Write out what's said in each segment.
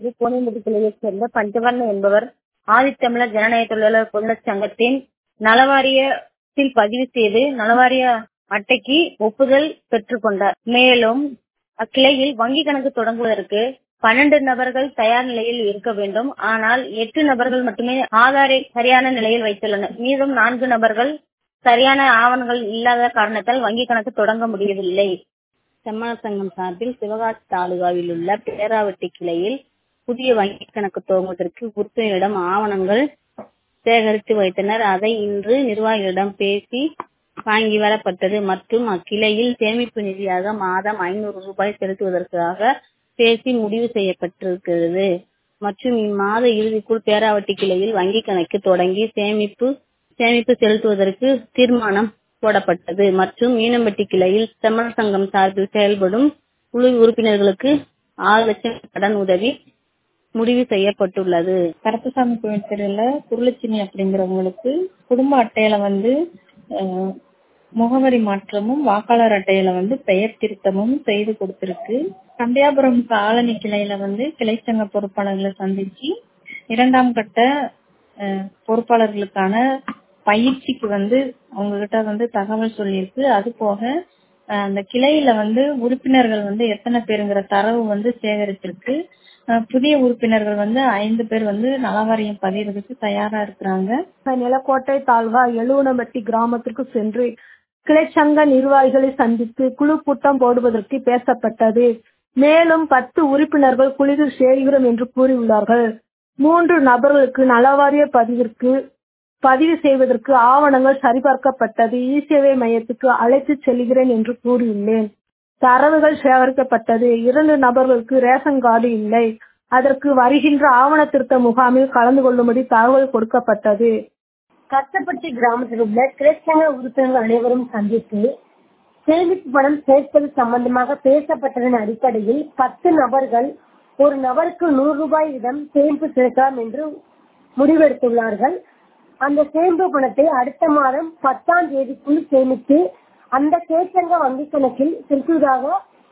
கோணியம்பட்டி கிளையைச் சேர்ந்த பஞ்சவர்ண என்பவர் ஆதித்தமிழர் ஜனநாயக தொழிலாளர் பொதுநலச் சங்கத்தின் நலவாரியத்தில் பதிவு செய்து நலவாரிய அட்டைக்கு ஒப்புதல் பெற்றுக் கொண்டார் மேலும் அக்கிளையில் வங்கி கணக்கு தொடங்குவதற்கு பன்னெண்டு நபர்கள் தயார் நிலையில் இருக்க வேண்டும் ஆனால் எட்டு நபர்கள் மட்டுமே ஆதாரை சரியான நிலையில் வைத்துள்ளனர் மீதம் நான்கு நபர்கள் சரியான ஆவணங்கள் இல்லாத காரணத்தால் வங்கி கணக்கு தொடங்க முடியவில்லை செம்மணர் சங்கம் சார்பில் சிவகாசி தாலுகாவில் உள்ள பேராவட்டி கிளையில் புதிய வங்கி கணக்கு துவங்குவதற்கு உறுப்பினரிடம் ஆவணங்கள் சேகரித்து வைத்தனர் அதை இன்று நிர்வாகிகளிடம் பேசி வாங்கி வரப்பட்டது மற்றும் அக்கிளையில் சேமிப்பு நிதியாக மாதம் ஐநூறு ரூபாய் செலுத்துவதற்காக பேசி முடிவு செய்யப்பட்டிருக்கிறது மற்றும் இம்மாத இறுதிக்குள் பேராவட்டி கிளையில் வங்கி கணக்கு தொடங்கி சேமிப்பு சேமிப்பு செலுத்துவதற்கு தீர்மானம் போடப்பட்டது மற்றும் மீனம்பட்டி கிளையில் செம்மண் சங்கம் சார்பில் செயல்படும் குழு உறுப்பினர்களுக்கு ஆறு லட்சம் கடன் உதவி முடிவு செய்யப்பட்டுள்ளது கருப்பசாமி கோயில் தெருவில் குருளச்சினி அப்படிங்கிறவங்களுக்கு குடும்ப அட்டையில வந்து அஹ், முகவரி மாற்றமும் வாக்காளர் அட்டையில வந்து பெயர் திருத்தமும் செய்து கொடுத்திருக்கு கண்டியாபுரம் காலனி கிளையில வந்து கிளை சங்க பொறுப்பாளர்களை சந்திச்சு இரண்டாம் கட்ட அஹ், பொறுப்பாளர்களுக்கான பயிற்சிக்கு வந்து அவங்க கிட்ட வந்து தகவல் சொல்லியிருக்கு அது போக அஹ், அந்த கிளையில வந்து உறுப்பினர்கள் வந்து எத்தனை பேருங்கிற தரவு வந்து சேகரிச்சிருக்கு அஹ், புதிய உறுப்பினர்கள் வந்து ஐந்து பேர் வந்து நலவாரியம் பதியறதுக்கு தயாரா இருக்கிறாங்க நிலக்கோட்டை தாலுகா எழுவனம்பட்டி கிராமத்திற்கு சென்று கிளைச்சங்க நிர்வாகிகளை சந்தித்து குழு கூட்டம் போடுவதற்கு பேசப்பட்டது மேலும் பத்து உறுப்பினர்கள் குழுவில் சேர்கிறோம் என்று கூறியுள்ளார்கள் மூன்று நபர்களுக்கு நலவாரிய பதிவிற்கு பதிவு செய்வதற்கு ஆவணங்கள் சரிபார்க்கப்பட்டது இ சேவை மையத்துக்கு அழைத்து செல்கிறேன் என்று கூறியுள்ளேன் தரவுகள் சேகரிக்கப்பட்டது இரண்டு நபர்களுக்கு ரேஷன் கார்டு இல்லை அதற்கு வருகின்ற ஆவண திருத்த முகாமில் கலந்து கொள்ளும்படி தகவல் கொடுக்கப்பட்டது கட்டப்பட்டி கிராமத்தில் உள்ள கிளைச்சங்க உறுப்பினர்கள் அனைவரும் சந்தித்து சேமிப்பு பணம் சேர்ப்பது சம்பந்தமாக பேசப்பட்டதன் அடிப்படையில் பத்து நபர்கள் ஒரு நபருக்கு நூறு ரூபாய் வீதம் சேமிப்பு சேர்க்கலாம் என்று முடிவெடுத்துள்ளார்கள் அந்த சேமிப்பு பணத்தை அடுத்த மாதம் பத்தாம் தேதிக்குள் சேமித்து அந்த கேச்சங்க வங்கி கணக்கில் செலுத்துவதாக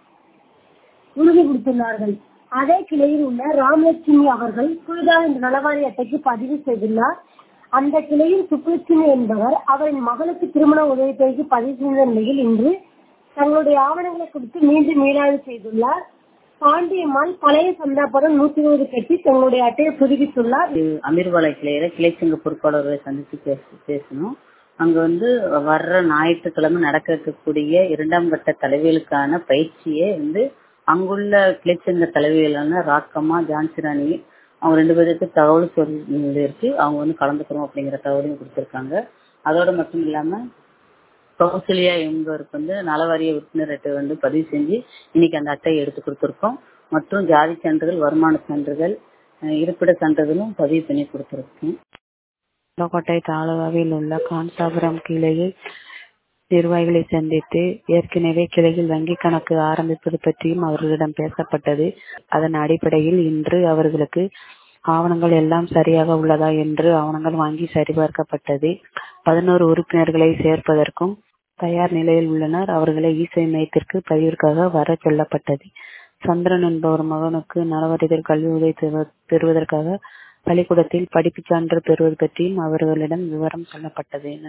உறுதி கொடுத்துள்ளார்கள் அதே கிளையில் உள்ள ராமலட்சுமி அவர்கள் புதிதாக இந்த நலவாரி அட்டைக்கு பதிவு செய்துள்ளார் அந்த கிளையில் சுப்புலட்சுமி என்பவர் அவரின் மகளுக்கு திருமண உதவித்தொகைக்கு பதிவு செய்த நிலையில் இன்று தங்களுடைய ஆவணங்களை கொடுத்து மீண்டும் மீளாய்வு செய்துள்ளார் பாண்டியம்மாள் பழைய சந்தாபுரம் நூத்தி இருபது கட்டி தங்களுடைய அட்டையை புதுப்பித்துள்ளார் அமீர்பாளைய கிளையில கிளைச்சங்க பொறுப்பாளர்களை சந்திச்சு பேச பேசணும் அங்க வந்து வர்ற ஞாயிற்றுக்கிழமை நடக்க இருக்கக்கூடிய இரண்டாம் கட்ட தலைவிகளுக்கான பயிற்சியை வந்து அங்குள்ள கிளைச்சங்க தலைவிகளான ராக்கம்மா ஜான்சிராணி அவங்க ரெண்டு பேருக்கு தகவல் சொல்லி இருக்கு அவங்க வந்து கலந்துக்கிறோம் அப்படிங்கிற தகவலையும் கொடுத்திருக்காங்க அதோட மட்டும் இல்லாம கௌசல்யா என்பவருக்கு வந்து நலவாரிய உறுப்பினர் அட்டை வந்து பதிவு செஞ்சு இன்னைக்கு அந்த அட்டையை எடுத்து கொடுத்திருக்கோம் மற்றும் ஜாதி சான்றிதழ் வருமான சான்றிதழ் அஹ் இருப்பிட சான்றிதழும் பதிவு பண்ணி கொடுத்திருக்கோம் புதுக்கோட்டை தாலுகாவில் உள்ள காஞ்சாபுரம் கிளையில் நிர்வாகிகளை சந்தித்து ஏற்கனவே கிளையில் வங்கி கணக்கு ஆரம்பிப்பது பற்றியும் அவர்களிடம் பேசப்பட்டது அதன் அடிப்படையில் இன்று அவர்களுக்கு ஆவணங்கள் எல்லாம் சரியாக உள்ளதா என்று ஆவணங்கள் வாங்கி சரிபார்க்கப்பட்டது பதினோரு உறுப்பினர்களை சேர்ப்பதற்கும் தயார் நிலையில் உள்ளனர் அவர்களை இசை மையத்திற்கு பதிவிற்காக வர சொல்லப்பட்டது சந்திரன் என்பவர் மகனுக்கு நலவரிதல் கல்வி உதவி பெறுவ- பெறுவதற்காக பள்ளிக்கூடத்தில் படிப்புச் சான்று பெறுவது பற்றியும் அவர்களிடம் விவரம் சொல்லப்பட்டது